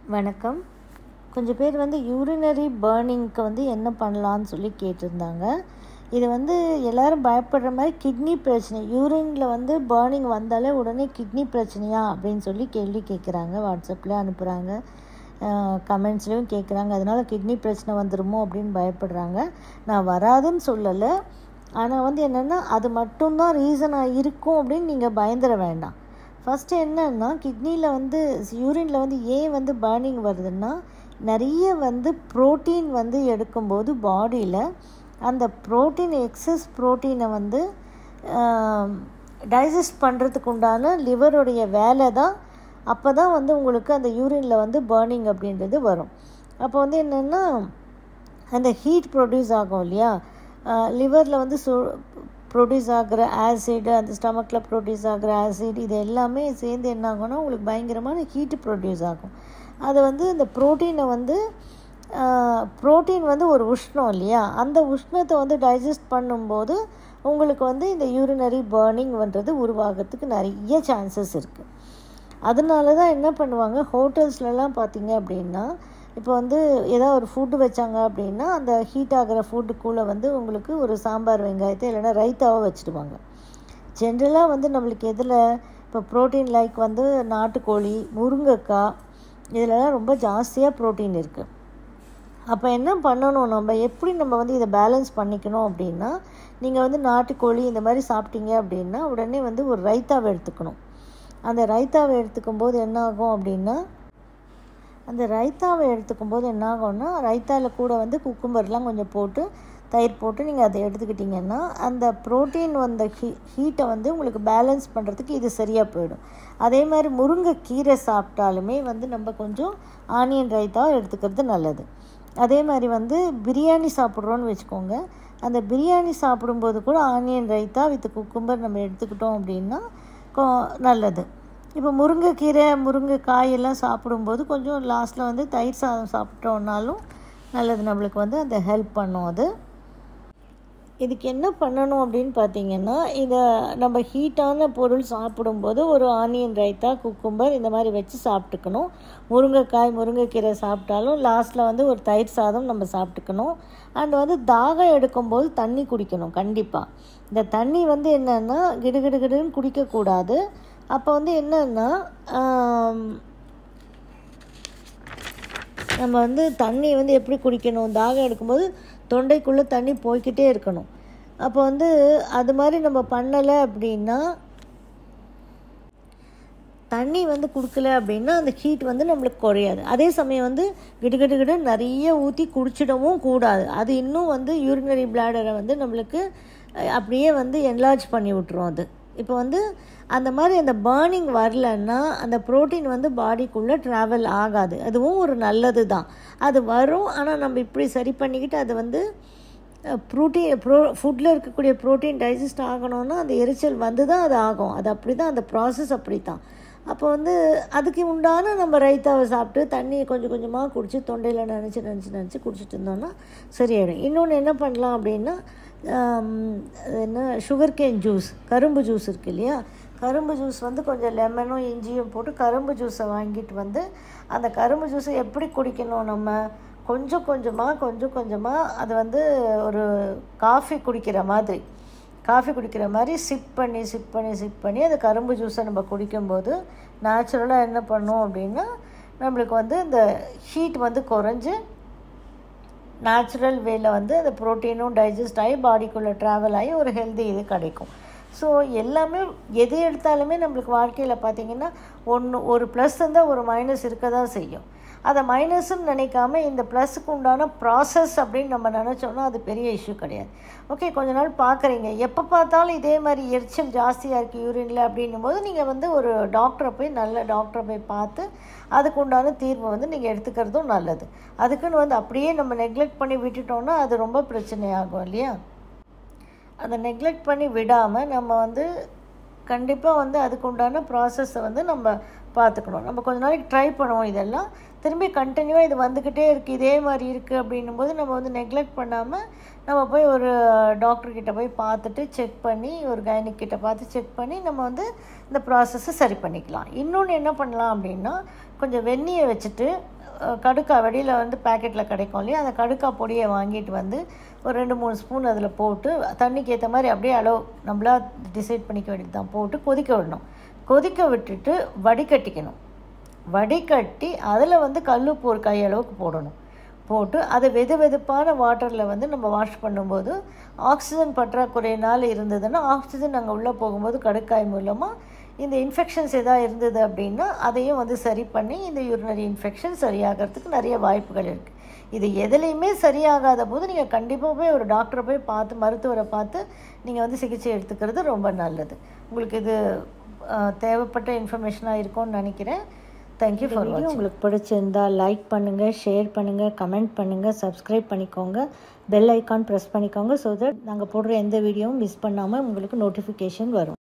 வணக்கம் கொஞ்சம் பேர் வந்து யூரினரி பேர்னிங்க்கு வந்து என்ன பண்ணலான்னு சொல்லி கேட்டிருந்தாங்க இது வந்து எல்லோரும் பயப்படுற மாதிரி கிட்னி பிரச்சனை யூரினில் வந்து பேர்னிங் வந்தாலே உடனே கிட்னி பிரச்சனையா அப்படின்னு சொல்லி கேள்வி கேட்குறாங்க வாட்ஸ்அப்பில் அனுப்புகிறாங்க கமெண்ட்ஸ்லேயும் கேட்குறாங்க அதனால் கிட்னி பிரச்சனை வந்துடுமோ அப்படின்னு பயப்படுறாங்க நான் வராதுன்னு சொல்லலை ஆனால் வந்து என்னென்னா அது மட்டும்தான் ரீசனாக இருக்கும் அப்படின்னு நீங்கள் பயந்துட வேண்டாம் ஃபஸ்ட்டு என்னன்னா கிட்னியில் வந்து யூரினில் வந்து ஏன் வந்து பேர்னிங் வருதுன்னா நிறைய வந்து ப்ரோட்டீன் வந்து எடுக்கும்போது பாடியில் அந்த ப்ரோட்டீன் எக்ஸஸ் ப்ரோட்டீனை வந்து டைஜஸ்ட் பண்ணுறதுக்கு உண்டான லிவருடைய வேலை தான் அப்போ தான் வந்து உங்களுக்கு அந்த யூரினில் வந்து பேர்னிங் அப்படின்றது வரும் அப்போ வந்து என்னென்னா அந்த ஹீட் ப்ரொடியூஸ் ஆகும் இல்லையா லிவரில் வந்து சு ப்ரொடியூஸ் ஆகிற ஆசிடு அந்த ஸ்டமக்கில் ப்ரொடியூஸ் ஆகிற ஆசிட் இது எல்லாமே சேர்ந்து என்ன ஆகும்னா உங்களுக்கு பயங்கரமான ஹீட்டு ப்ரொடியூஸ் ஆகும் அது வந்து இந்த ப்ரோட்டீனை வந்து ப்ரோட்டீன் வந்து ஒரு உஷ்ணம் இல்லையா அந்த உஷ்ணத்தை வந்து டைஜஸ்ட் பண்ணும்போது உங்களுக்கு வந்து இந்த யூரினரி பேர்னிங் பண்ணுறது உருவாகிறதுக்கு நிறைய சான்சஸ் இருக்குது அதனால தான் என்ன பண்ணுவாங்க ஹோட்டல்ஸ்லலாம் பார்த்தீங்க அப்படின்னா இப்போ வந்து ஏதாவது ஒரு ஃபுட்டு வச்சாங்க அப்படின்னா அந்த ஹீட் ஆகிற ஃபுட்டுக்குள்ளே வந்து உங்களுக்கு ஒரு சாம்பார் வெங்காயத்தை இல்லைன்னா ரைத்தாவை வச்சுடுவாங்க ஜென்ரலாக வந்து நம்மளுக்கு எதில் இப்போ ப்ரோட்டீன் லைக் வந்து நாட்டுக்கோழி முருங்கைக்காய் இதிலலாம் ரொம்ப ஜாஸ்தியாக ப்ரோட்டீன் இருக்குது அப்போ என்ன பண்ணணும் நம்ம எப்படி நம்ம வந்து இதை பேலன்ஸ் பண்ணிக்கணும் அப்படின்னா நீங்கள் வந்து நாட்டுக்கோழி இந்த மாதிரி சாப்பிட்டீங்க அப்படின்னா உடனே வந்து ஒரு ரைத்தாவை எடுத்துக்கணும் அந்த ரைத்தாவை எடுத்துக்கும் போது என்ன ஆகும் அப்படின்னா அந்த ரைத்தாவை எடுத்துக்கும் போது என்ன ஆகும்னா ரைத்தாவில் கூட வந்து குக்கும்பர்லாம் கொஞ்சம் போட்டு தயிர் போட்டு நீங்கள் அதை எடுத்துக்கிட்டிங்கன்னா அந்த ப்ரோட்டீன் வந்த ஹீ ஹீட்டை வந்து உங்களுக்கு பேலன்ஸ் பண்ணுறதுக்கு இது சரியாக போயிடும் அதே மாதிரி முருங்கைக்கீரை சாப்பிட்டாலுமே வந்து நம்ம கொஞ்சம் ஆனியன் ரைத்தாவை எடுத்துக்கிறது நல்லது அதே மாதிரி வந்து பிரியாணி சாப்பிட்றோன்னு வச்சுக்கோங்க அந்த பிரியாணி சாப்பிடும்போது கூட ஆனியன் ரைத்தா வித் குக்கும்பர் நம்ம எடுத்துக்கிட்டோம் அப்படின்னா நல்லது இப்போ முருங்கைக்கீரை முருங்கைக்காய் எல்லாம் சாப்பிடும்போது கொஞ்சம் லாஸ்ட்டில் வந்து தயிர் சாதம் சாப்பிட்டோன்னாலும் நல்லது நம்மளுக்கு வந்து அந்த ஹெல்ப் பண்ணும் அது இதுக்கு என்ன பண்ணணும் அப்படின்னு பார்த்தீங்கன்னா இதை நம்ம ஹீட்டான பொருள் சாப்பிடும்போது ஒரு ஆனியன் ரைத்தா குக்கும்பர் இந்த மாதிரி வச்சு சாப்பிட்டுக்கணும் முருங்கைக்காய் முருங்கைக்கீரை சாப்பிட்டாலும் லாஸ்ட்டில் வந்து ஒரு தயிர் சாதம் நம்ம சாப்பிட்டுக்கணும் அண்ட் வந்து தாகம் எடுக்கும்போது தண்ணி குடிக்கணும் கண்டிப்பாக இந்த தண்ணி வந்து என்னென்னா கிடுகிடு கிடுன்னு குடிக்கக்கூடாது அப்போ வந்து என்னென்னா நம்ம வந்து தண்ணி வந்து எப்படி குடிக்கணும் தாகம் எடுக்கும்போது தொண்டைக்குள்ளே தண்ணி போய்கிட்டே இருக்கணும் அப்போ வந்து அது மாதிரி நம்ம பண்ணலை அப்படின்னா தண்ணி வந்து கொடுக்கல அப்படின்னா அந்த ஹீட் வந்து நம்மளுக்கு குறையாது அதே சமயம் வந்து கிடுகிடு கிடு நிறைய ஊற்றி குடிச்சிடவும் கூடாது அது இன்னும் வந்து யூரினரி பிளாடரை வந்து நம்மளுக்கு அப்படியே வந்து என்லார்ஜ் பண்ணி விட்டுரும் அது இப்போ வந்து அந்த மாதிரி அந்த பேர்னிங் வரலன்னா அந்த ப்ரோட்டீன் வந்து பாடிக்குள்ளே ட்ராவல் ஆகாது அதுவும் ஒரு நல்லது தான் அது வரும் ஆனால் நம்ம இப்படி சரி பண்ணிக்கிட்டு அது வந்து ப்ரோட்டீன் ப்ரோ ஃபுட்டில் இருக்கக்கூடிய ப்ரோட்டீன் டைஜஸ்ட் ஆகணும்னா அந்த எரிச்சல் வந்து தான் அது ஆகும் அது அப்படி தான் அந்த ப்ராசஸ் அப்படி தான் அப்போ வந்து அதுக்கு உண்டான நம்ம ரைத்தாவை சாப்பிட்டு தண்ணியை கொஞ்சம் கொஞ்சமாக குடித்து தொண்டையில் நினச்சி நினச்சி நினச்சி குடிச்சிட்டு இருந்தோம்னா சரியாயிடும் இன்னொன்று என்ன பண்ணலாம் அப்படின்னா என்ன சுகர் கேன் ஜூஸ் கரும்பு ஜூஸ் இருக்குது இல்லையா கரும்பு ஜூஸ் வந்து கொஞ்சம் லெமனும் இஞ்சியும் போட்டு கரும்பு ஜூஸை வாங்கிட்டு வந்து அந்த கரும்பு ஜூஸை எப்படி குடிக்கணும் நம்ம கொஞ்சம் கொஞ்சமாக கொஞ்சம் கொஞ்சமாக அது வந்து ஒரு காஃபி குடிக்கிற மாதிரி காஃபி குடிக்கிற மாதிரி சிப் பண்ணி சிப் பண்ணி சிப் பண்ணி அந்த கரும்பு ஜூஸை நம்ம குடிக்கும்போது நேச்சுரலாக என்ன பண்ணோம் அப்படின்னா நம்மளுக்கு வந்து இந்த ஹீட் வந்து குறைஞ்சி நேச்சுரல் வேல வந்து அந்த ப்ரோட்டீனும் டைஜஸ்ட் ஆகி பாடிக்குள்ளே ட்ராவல் ஆகி ஒரு ஹெல்தி இது கிடைக்கும் ஸோ எல்லாமே எது எடுத்தாலுமே நம்மளுக்கு வாழ்க்கையில் பார்த்திங்கன்னா ஒன்று ஒரு ப்ளஸ் இருந்தால் ஒரு மைனஸ் இருக்க தான் செய்யும் அதை மைனஸ்ன்னு நினைக்காம இந்த ப்ளஸுக்கு உண்டான ப்ராசஸ் அப்படின்னு நம்ம நினச்சோன்னா அது பெரிய இஷ்யூ கிடையாது ஓகே கொஞ்ச நாள் பார்க்குறீங்க எப்போ பார்த்தாலும் இதே மாதிரி எரிச்சல் ஜாஸ்தியாக இருக்குது யூரினில் அப்படின்னும் போது நீங்கள் வந்து ஒரு டாக்டரை போய் நல்ல டாக்டரை போய் பார்த்து அதுக்கு உண்டான தீர்வை வந்து நீங்கள் எடுத்துக்கிறதும் நல்லது அதுக்குன்னு வந்து அப்படியே நம்ம நெக்லெக்ட் பண்ணி விட்டுட்டோம்னா அது ரொம்ப பிரச்சனையாகும் இல்லையா அதை நெக்லெக்ட் பண்ணி விடாமல் நம்ம வந்து கண்டிப்பாக வந்து அதுக்கு உண்டான ப்ராசஸை வந்து நம்ம பார்த்துக்கணும் நம்ம கொஞ்ச நாளைக்கு ட்ரை பண்ணுவோம் இதெல்லாம் திரும்பி கண்டினியூவாக இது வந்துக்கிட்டே இருக்குது இதே மாதிரி இருக்குது அப்படின்னும் போது நம்ம வந்து நெக்லெக்ட் பண்ணாமல் நம்ம போய் ஒரு டாக்டர்கிட்ட போய் பார்த்துட்டு செக் பண்ணி ஒரு கைனிக் கிட்ட பார்த்து செக் பண்ணி நம்ம வந்து இந்த ப்ராசஸை சரி பண்ணிக்கலாம் இன்னொன்று என்ன பண்ணலாம் அப்படின்னா கொஞ்சம் வெந்நியை வச்சுட்டு அஹ், கடுக்கா வெளியில் வந்து பேக்கெட்டில் கிடைக்கும் இல்லையா அந்த கடுக்கா பொடியை வாங்கிட்டு வந்து ஒரு ரெண்டு மூணு ஸ்பூன் அதில் போட்டு தண்ணிக்கு ஏற்ற மாதிரி அப்படியே அளவு நம்மளா டிசைட் பண்ணிக்க வேண்டியது தான் போட்டு கொதிக்க விடணும் கொதிக்க விட்டுட்டு வடிகட்டிக்கணும் வடிகட்டி அதில் வந்து கல்லுப்பு ஒரு கையளவுக்கு போடணும் போட்டு அதை வெது வெதுப்பான வாட்டரில் வந்து நம்ம வாஷ் பண்ணும்போது ஆக்சிஜன் பற்றாக்குறையினால் இருந்ததுன்னா ஆக்சிஜன் அங்கே உள்ளே போகும்போது கடுக்காய் மூலமாக இந்த இன்ஃபெக்ஷன்ஸ் எதாவது இருந்தது அப்படின்னா அதையும் வந்து சரி பண்ணி இந்த யூரினரி இன்ஃபெக்ஷன் சரியாகிறதுக்கு நிறைய வாய்ப்புகள் இருக்குது இது எதுலேயுமே சரியாகாத போது நீங்கள் கண்டிப்பாக போய் ஒரு டாக்டரை போய் பார்த்து மருத்துவரை பார்த்து நீங்கள் வந்து சிகிச்சை எடுத்துக்கிறது ரொம்ப நல்லது உங்களுக்கு இது அஹ், தேவைப்பட்ட இன்ஃபர்மேஷனாக இருக்கும்னு நினைக்கிறேன் தேங்க்யூ ஃபார் வீடியோ உங்களுக்கு பிடிச்சிருந்தா லைக் பண்ணுங்கள் ஷேர் பண்ணுங்கள் கமெண்ட் பண்ணுங்கள் சப்ஸ்கிரைப் பண்ணிக்கோங்க பெல் ஐக்கான் ப்ரெஸ் பண்ணிக்கோங்க ஸோ தட் நாங்கள் போடுற எந்த வீடியோவும் மிஸ் பண்ணாமல் உங்களுக்கு நோட்டிஃபிகேஷன் வரும்